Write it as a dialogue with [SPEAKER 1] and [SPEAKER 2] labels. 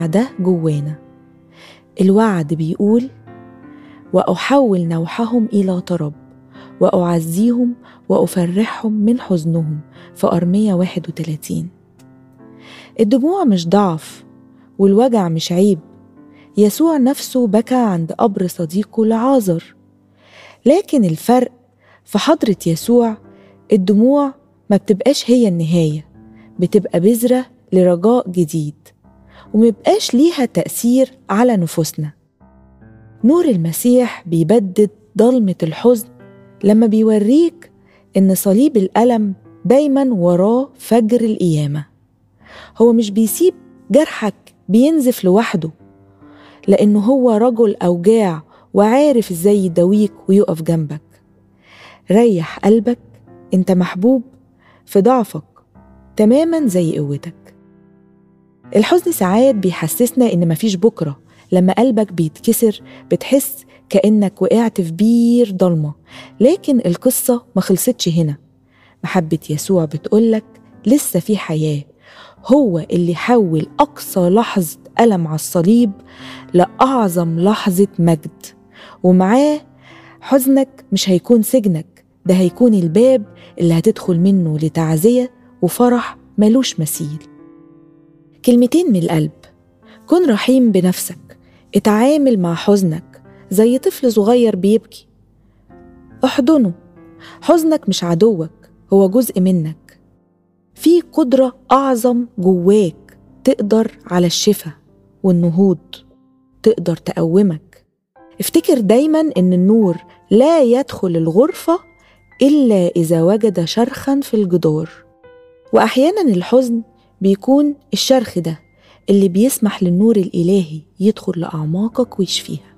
[SPEAKER 1] ده جوانا الوعد بيقول وأحول نوحهم إلى طرب وأعزيهم وأفرحهم من حزنهم في أرمية 31 الدموع مش ضعف والوجع مش عيب يسوع نفسه بكى عند قبر صديقه لعازر لكن الفرق في حضرة يسوع الدموع ما بتبقاش هي النهاية بتبقى بذرة لرجاء جديد ومبقاش ليها تأثير على نفوسنا نور المسيح بيبدد ضلمة الحزن لما بيوريك إن صليب الألم دايما وراه فجر القيامة هو مش بيسيب جرحك بينزف لوحده لأنه هو رجل أوجاع وعارف إزاي يداويك ويقف جنبك ريح قلبك أنت محبوب في ضعفك تماما زي قوتك الحزن ساعات بيحسسنا إن مفيش بكرة لما قلبك بيتكسر بتحس كأنك وقعت في بير ضلمة لكن القصة ما خلصتش هنا محبة يسوع بتقولك لسه في حياة هو اللي حول أقصى لحظة ألم على الصليب لأعظم لحظة مجد ومعاه حزنك مش هيكون سجنك ده هيكون الباب اللي هتدخل منه لتعزية وفرح ملوش مثيل كلمتين من القلب كن رحيم بنفسك اتعامل مع حزنك زي طفل صغير بيبكي احضنه حزنك مش عدوك هو جزء منك في قدرة أعظم جواك تقدر على الشفاء والنهوض تقدر تقومك افتكر دايما ان النور لا يدخل الغرفة إلا إذا وجد شرخا في الجدار وأحيانا الحزن بيكون الشرخ ده اللي بيسمح للنور الإلهي يدخل لأعماقك ويشفيها